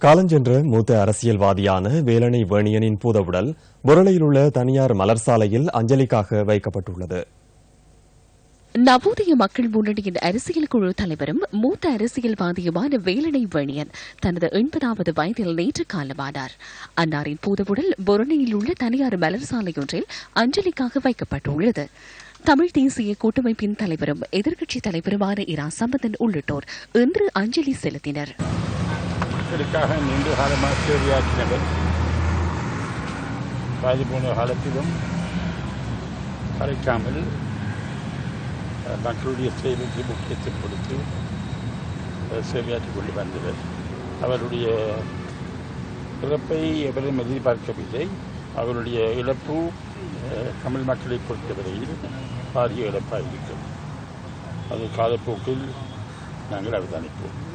காலஞ்சென்ற மூத்த அரசியல்வாதியான வேலனை வேணியனின் பூதவுடல் புரளையில் உள்ள தனியார் மலர் சாலையில் அஞ்சலிக்காக வைக்கப்பட்டுள்ளது நவோதய மக்கள் முன்னணியின் அரசியல் குழு தலைவரும் மூத்த அரசியல்வாதியுமான வேலனை வேணியன் தனது எண்பதாவது வயதில் நேற்று காலமானார் அன்னாரின் பூதவுடல் பொருணையில் உள்ள தனியார் மலர் சாலையொன்றில் அஞ்சலிக்காக வைக்கப்பட்டுள்ளது தமிழ் தேசிய கூட்டமைப்பின் தலைவரும் எதிர்க்கட்சித் தலைவருமான இரா சம்பந்தன் உள்ளிட்டோர் இன்று அஞ்சலி செலுத்தினர் இதற்காக நீண்ட காலமாக சேவையாற்றினவர் பாதி போன காலத்திலும் கலைக்காமல் அஹ், மக்களுடைய சேவைக்கு முக்கியத்துவம் கொடுத்து அஹ், சேவையாற்றிக் கொண்டு வந்தவர் அவருடைய இறப்பை எவரும் எதிர்பார்க்கவில்லை அவருடைய இழப்பு அஹ், தமிழ் மக்களை பொறுத்தவரையில் பாரிய இழப்பாக இருக்கும் அது காலப்போக்கில் நாங்கள் அவதானிப்போம்